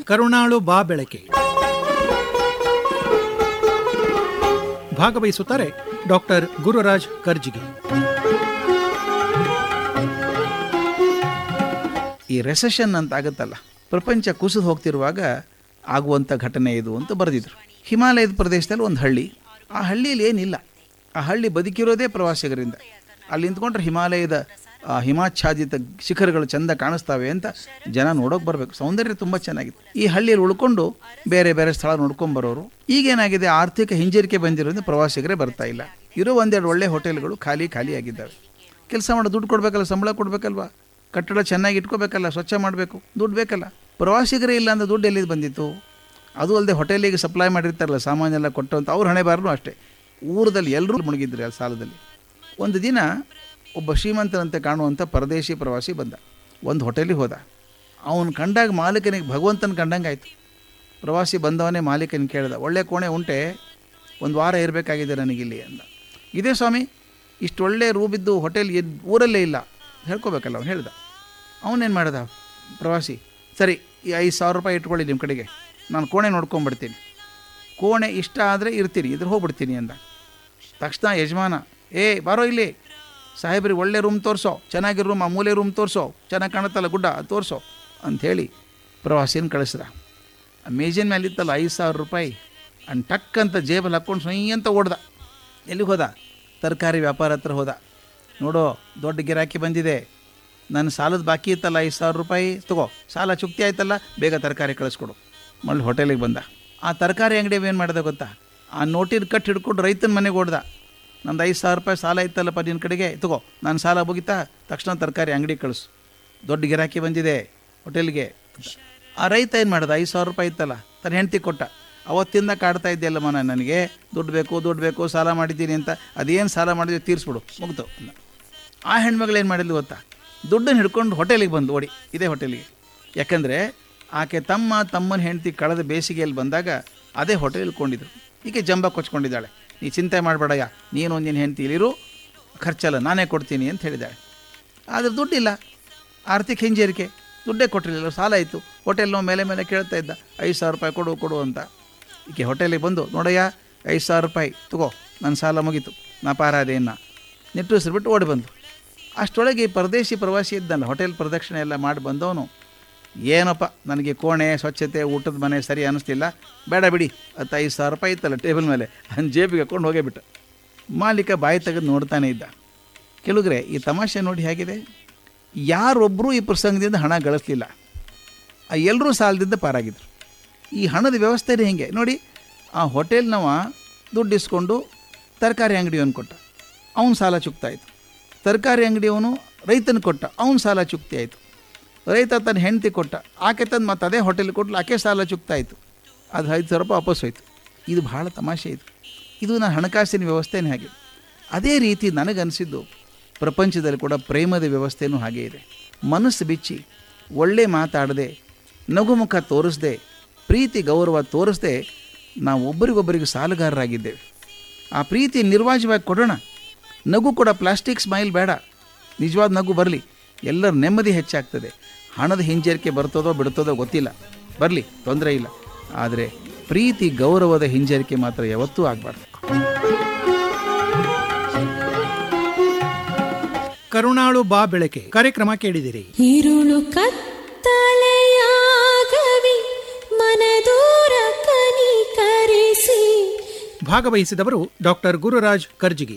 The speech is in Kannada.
ಕರುಣಾಳು ಬಾ ಬೆಳಕೆ ಭಾಗವಹಿಸುತ್ತಾರೆ ಡಾಕ್ಟರ್ ಗುರುರಾಜ್ ಕರ್ಜಿಗೆ ಈ ರೆಸೆಷನ್ ಅಂತ ಆಗುತ್ತಲ್ಲ ಪ್ರಪಂಚ ಕುಸಿದು ಹೋಗ್ತಿರುವಾಗ ಆಗುವಂಥ ಘಟನೆ ಇದು ಅಂತ ಬರೆದಿದ್ರು ಹಿಮಾಲಯದ ಪ್ರದೇಶದಲ್ಲಿ ಒಂದು ಹಳ್ಳಿ ಆ ಹಳ್ಳಿಯಲ್ಲಿ ಏನಿಲ್ಲ ಆ ಹಳ್ಳಿ ಬದುಕಿರೋದೇ ಪ್ರವಾಸಿಗರಿಂದ ಅಲ್ಲಿ ನಿಂತ್ಕೊಂಡ್ರೆ ಹಿಮಾಲಯದ ಆ ಹಿಮಾಚ್ಛಾದಿತ ಶಿಖರಗಳು ಚಂದ ಕಾಣಿಸ್ತಾವೆ ಅಂತ ಜನ ನೋಡೋಕೆ ಬರಬೇಕು ಸೌಂದರ್ಯ ತುಂಬ ಚೆನ್ನಾಗಿದೆ ಈ ಹಳ್ಳಿಯಲ್ಲಿ ಉಳ್ಕೊಂಡು ಬೇರೆ ಬೇರೆ ಸ್ಥಳ ನೋಡ್ಕೊಂಬರೋರು ಈಗೇನಾಗಿದೆ ಆರ್ಥಿಕ ಹಿಂಜರಿಕೆ ಬಂದಿರೋದ್ರಿಂದ ಪ್ರವಾಸಿಗರೇ ಬರ್ತಾ ಇಲ್ಲ ಇರೋ ಒಂದೆರಡು ಒಳ್ಳೆ ಹೋಟೆಲ್ಗಳು ಖಾಲಿ ಖಾಲಿ ಆಗಿದ್ದಾವೆ ಕೆಲಸ ಮಾಡೋ ದುಡ್ಡು ಕೊಡಬೇಕಲ್ಲ ಸಂಬಳ ಕೊಡಬೇಕಲ್ವಾ ಕಟ್ಟಡ ಚೆನ್ನಾಗಿ ಇಟ್ಕೋಬೇಕಲ್ಲ ಸ್ವಚ್ಛ ಮಾಡಬೇಕು ದುಡ್ಡು ಬೇಕಲ್ಲ ಪ್ರವಾಸಿಗರೇ ಇಲ್ಲ ಅಂದ್ರೆ ದುಡ್ಡು ಎಲ್ಲಿದ್ದು ಬಂದಿತ್ತು ಅದು ಅಲ್ಲದೆ ಹೋಟೆಲಿಗೆ ಸಪ್ಲೈ ಮಾಡಿರ್ತಾರಲ್ಲ ಸಾಮಾನೆಲ್ಲ ಕೊಟ್ಟು ಅಂತ ಅವ್ರು ಹಣೆ ಬಾರನು ಅಷ್ಟೇ ಊರದಲ್ಲಿ ಎಲ್ಲರೂ ಮುಳುಗಿದ್ರು ಆ ಸಾಲದಲ್ಲಿ ಒಂದು ದಿನ ಒಬ್ಬ ಶ್ರೀಮಂತನಂತೆ ಕಾಣುವಂಥ ಪರದೇಶಿ ಪ್ರವಾಸಿ ಬಂದ ಒಂದು ಹೋಟೆಲಿಗೆ ಹೋದ ಅವನು ಕಂಡಾಗ ಮಾಲೀಕನಿಗೆ ಭಗವಂತನ ಕಂಡಂಗೆ ಆಯಿತು ಪ್ರವಾಸಿ ಬಂದವನೇ ಮಾಲೀಕನ ಕೇಳ್ದ ಒಳ್ಳೆ ಕೋಣೆ ಉಂಟೆ ಒಂದು ವಾರ ಇರಬೇಕಾಗಿದೆ ನನಗಿಲ್ಲಿ ಅಂದ ಇದೇ ಸ್ವಾಮಿ ಇಷ್ಟು ಒಳ್ಳೆ ರೂಬಿದ್ದು ಹೋಟೆಲ್ ಎದ್ ಊರಲ್ಲೇ ಇಲ್ಲ ಹೇಳ್ಕೊಬೇಕಲ್ಲ ಅವ್ನು ಹೇಳ್ದ ಅವನೇನು ಮಾಡ್ದ ಪ್ರವಾಸಿ ಸರಿ ಈ ಐದು ಸಾವಿರ ರೂಪಾಯಿ ಇಟ್ಕೊಳ್ಳಿ ನಿಮ್ಮ ಕಡೆಗೆ ನಾನು ಕೋಣೆ ನೋಡ್ಕೊಂಬಿಡ್ತೀನಿ ಕೋಣೆ ಇಷ್ಟ ಆದರೆ ಇರ್ತೀನಿ ಇದ್ರ ಹೋಗ್ಬಿಡ್ತೀನಿ ಅಂದ ತಕ್ಷಣ ಯಜಮಾನ ಏ ಬಾರೋ ಇಲ್ಲಿ ಸಾಹೇಬ್ರಿಗೆ ಒಳ್ಳೆ ರೂಮ್ ತೋರಿಸೋ ಚೆನ್ನಾಗಿರೋ ರೂಮ್ ಆ ಮೂಲೆ ರೂಮ್ ತೋರಿಸೋ ಚೆನ್ನಾಗಿ ಕಾಣುತ್ತಲ್ಲ ಗುಡ್ಡ ಅದು ತೋರಿಸೋ ಅಂಥೇಳಿ ಪ್ರವಾಸಿನ ಕಳಿಸ್ದ ಆ ಮೇಜಿನ ಮೇಲೆ ಇತ್ತಲ್ಲ ಐದು ಸಾವಿರ ರೂಪಾಯಿ ಅನ್ ಟಕ್ ಅಂತ ಜೇಬಲ್ಲಿ ಹಾಕ್ಕೊಂಡು ಸೊಯ್ ಅಂತ ಓಡ್ದ ಎಲ್ಲಿಗೆ ಹೋದ ತರಕಾರಿ ವ್ಯಾಪಾರ ಹತ್ರ ಹೋದ ನೋಡೋ ದೊಡ್ಡ ಗಿರಾಕಿ ಬಂದಿದೆ ನನ್ನ ಸಾಲದ ಬಾಕಿ ಇತ್ತಲ್ಲ ಐದು ಸಾವಿರ ರೂಪಾಯಿ ತಗೋ ಸಾಲ ಚುಕ್ತಿ ಆಯ್ತಲ್ಲ ಬೇಗ ತರಕಾರಿ ಕಳಿಸ್ಕೊಡು ಮళ్ళీ ಹೋಟೆಲಿಗೆ ಬಂದ ಆ ತರಕಾರಿ ಅಂಗಡಿ ಏನು ಮಾಡ್ದೆ ಗೊತ್ತಾ ಆ ನೋಟಿನ ಕಟ್ ಹಿಡ್ಕೊಂಡು ರೈತನ ಮನೆಗೆ ಓಡ್ದ ನಂದು ಐದು ಸಾವಿರ ರೂಪಾಯಿ ಸಾಲ ಇತ್ತಲ್ಲಪ್ಪ ನಿನ್ನ ಕಡೆಗೆ ತಗೋ ನಾನು ಸಾಲ ಮುಗಿತಾ ತಕ್ಷಣ ತರಕಾರಿ ಅಂಗಡಿ ಕಳಿಸು ದೊಡ್ಡ ಗಿರಾಕಿ ಬಂದಿದೆ ಹೋಟೆಲ್ಗೆ ಅಂತ. ಆ ರೈತ ಏನು ಮಾಡ್ದ ಐದು ಸಾವಿರ ರೂಪಾಯಿ ಇತ್ತಲ್ಲ ತನ್ನ ಹೆಂಡ್ತಿ ಕೊಟ್ಟ ಅವತ್ತಿಂದ ಕಾಡ್ತಾ ಇದ್ದೆಲ್ಲಮ್ಮ ನಾನು ನನಗೆ ದುಡ್ಡು ಬೇಕು ದುಡ್ಡು ಬೇಕು ಸಾಲ ಮಾಡಿದ್ದೀನಿ ಅಂತ ಅದೇನು ಸಾಲ ಮಾಡಿದ್ವಿ ತೀರಿಸ್ಬಿಡು ಮುಗ್ತು ಅಂದ. ಆ ಹೆಣ್ಮಗಳು ಏನು ಮಾಡಿದ್ಲು ಗೊತ್ತಾ ದುಡ್ಡನ್ನು ಹಿಡ್ಕೊಂಡು ಹೋಟೆಲಿಗೆ ಬಂದು ಓಡಿ ಇದೇ ಹೋಟೆಲಿಗೆ ಯಾಕಂದರೆ ಆಕೆ ತಮ್ಮ ತಮ್ಮನ ಹೆಂಡತಿ ಕಳೆದ ಬೇಸಿಗೆಯಲ್ಲಿ ಬಂದಾಗ ಅದೇ ಹೋಟೆಲ್ ಇಳ್ಕೊಂಡಿದ್ರು ಈಕೆ ಜಂಬ ಕೊಚ್ಕೊಂಡಿದ್ದಾಳೆ ನೀ ಚಿಂತೆ ಮಾಡಬೇಡಯ್ಯ ನೀನು ನಿನ್ನ ಹೆಂಡತಿ ಇಲ್ಲಿರು ಖರ್ಚಲ್ಲ ನಾನೇ ಕೊಡ್ತೀನಿ ಅಂತ ಹೇಳಿದ್ದಾಳೆ ಆದರೆ ದುಡ್ಡಿಲ್ಲ ಆರ್ಥಿಕ ಹಿಂಜರಿಕೆ ದುಡ್ಡೇ ಕೊಟ್ಟಿರಲಿಲ್ಲ ಸಾಲ ಇತ್ತು ಹೋಟೆಲ್ನೋ ಮೇಲೆ ಮೇಲೆ ಕೇಳ್ತಾ ಇದ್ದ ಐದು ಸಾವಿರ ರೂಪಾಯಿ ಕೊಡು ಕೊಡು ಅಂತ ಈಕೆ ಹೋಟೆಲಿಗೆ ಬಂದು ನೋಡಯ್ಯ ಐದು ಸಾವಿರ ರೂಪಾಯಿ ತಗೋ ನನ್ನ ಸಾಲ ಮುಗೀತು ನಾ ಪಾರಾದೇನ ನಿಟ್ಟುಸಿರ್ಬಿಟ್ಟು ಓಡಿ ಬಂದು ಅಷ್ಟರೊಳಗೆ ಈ ಪರದೇಶಿ ಪ್ರವಾಸಿ ಇದ್ದಲ್ಲ ಹೋಟೆಲ್ ಪ್ರದಕ್ಷಿಣೆ ಎಲ್ಲ ಮಾಡಿ ಬಂದವನು ಏನಪ್ಪ ನನಗೆ ಕೋಣೆ ಸ್ವಚ್ಛತೆ ಊಟದ ಮನೆ ಸರಿ ಅನ್ನಿಸ್ತಿಲ್ಲ ಬೇಡ ಬಿಡಿ ಹತ್ತು ಐದು ಸಾವಿರ ರೂಪಾಯಿ ಇತ್ತಲ್ಲ ಟೇಬಲ್ ಮೇಲೆ ನನ್ನ ಜೇಬಿಗೆ ಹಾಕ್ಕೊಂಡು ಹೋಗೇ ಬಿಟ್ಟ ಮಾಲೀಕ ಬಾಯಿ ತೆಗೆದು ನೋಡ್ತಾನೆ ಇದ್ದ ಕೆಲವ್ರೆ ಈ ತಮಾಷೆ ನೋಡಿ ಹೇಗಿದೆ ಯಾರೊಬ್ಬರೂ ಈ ಪ್ರಸಂಗದಿಂದ ಹಣ ಗಳಿಸ್ಲಿಲ್ಲ ಆ ಎಲ್ಲರೂ ಸಾಲದಿಂದ ಪಾರಾಗಿದ್ರು ಈ ಹಣದ ವ್ಯವಸ್ಥೆನೇ ಹಿಂಗೆ ನೋಡಿ ಆ ಹೋಟೆಲ್ನವ ದುಡ್ಡು ಇಸ್ಕೊಂಡು ತರಕಾರಿ ಅಂಗಡಿಯವನು ಕೊಟ್ಟ ಅವನು ಸಾಲ ಚುಕ್ತಾಯಿತು ತರಕಾರಿ ಅಂಗಡಿಯವನು ರೈತನ ಕೊಟ್ಟ ಅವನು ಸಾಲ ಚುಕ್ತಿ ಆಯಿತು ರೈತ ತನ್ನ ಹೆಂಡತಿ ಕೊಟ್ಟ ಆಕೆ ತಂದು ಮತ್ತೆ ಅದೇ ಹೋಟೆಲ್ ಕೊಟ್ಲು ಆಕೆ ಸಾಲ ಚುಕ್ತಾಯಿತು ಅದು ಐದು ಸಾವಿರ ರೂಪಾಯಿ ವಾಪಸ್ ಹೋಯ್ತು ಇದು ಭಾಳ ತಮಾಷೆ ಇದು ಇದು ನನ್ನ ಹಣಕಾಸಿನ ವ್ಯವಸ್ಥೆನೇ ಹಾಗೆ ಅದೇ ರೀತಿ ನನಗನ್ನಿಸಿದ್ದು ಪ್ರಪಂಚದಲ್ಲಿ ಕೂಡ ಪ್ರೇಮದ ವ್ಯವಸ್ಥೆನೂ ಹಾಗೇ ಇದೆ ಮನಸ್ಸು ಬಿಚ್ಚಿ ಒಳ್ಳೆ ಮಾತಾಡದೆ ನಗುಮುಖ ತೋರಿಸ್ದೆ ಪ್ರೀತಿ ಗೌರವ ತೋರಿಸ್ದೆ ನಾವು ಒಬ್ಬರಿಗೊಬ್ಬರಿಗೆ ಸಾಲಗಾರರಾಗಿದ್ದೇವೆ ಆ ಪ್ರೀತಿ ನಿರ್ವಾಜವಾಗಿ ಕೊಡೋಣ ನಗು ಕೂಡ ಪ್ಲಾಸ್ಟಿಕ್ ಸ್ಮೈಲ್ ಬೇಡ ನಿಜವಾದ ನಗು ಬರಲಿ ಎಲ್ಲರ ನೆಮ್ಮದಿ ಹೆಚ್ಚಾಗ್ತದೆ ಹಣದ ಹಿಂಜರಿಕೆ ಬರ್ತದೋ ಬಿಡ್ತದೋ ಗೊತ್ತಿಲ್ಲ ಬರಲಿ ತೊಂದರೆ ಇಲ್ಲ ಆದರೆ ಪ್ರೀತಿ ಗೌರವದ ಹಿಂಜರಿಕೆ ಮಾತ್ರ ಯಾವತ್ತೂ ಆಗಬಾರ್ದು ಕರುಣಾಳು ಬಾ ಬೆಳಕೆ ಕಾರ್ಯಕ್ರಮ ಕೇಳಿದಿರಿ ഇരുളു കത്തലയാകവി മനദൂര കനിಕರಿಸಿ ಭಾಗವಹಿಸಿದವರು ಡಾಕ್ಟರ್ ಗುರುರಾಜ್ ಕರ್ಜಿಗಿ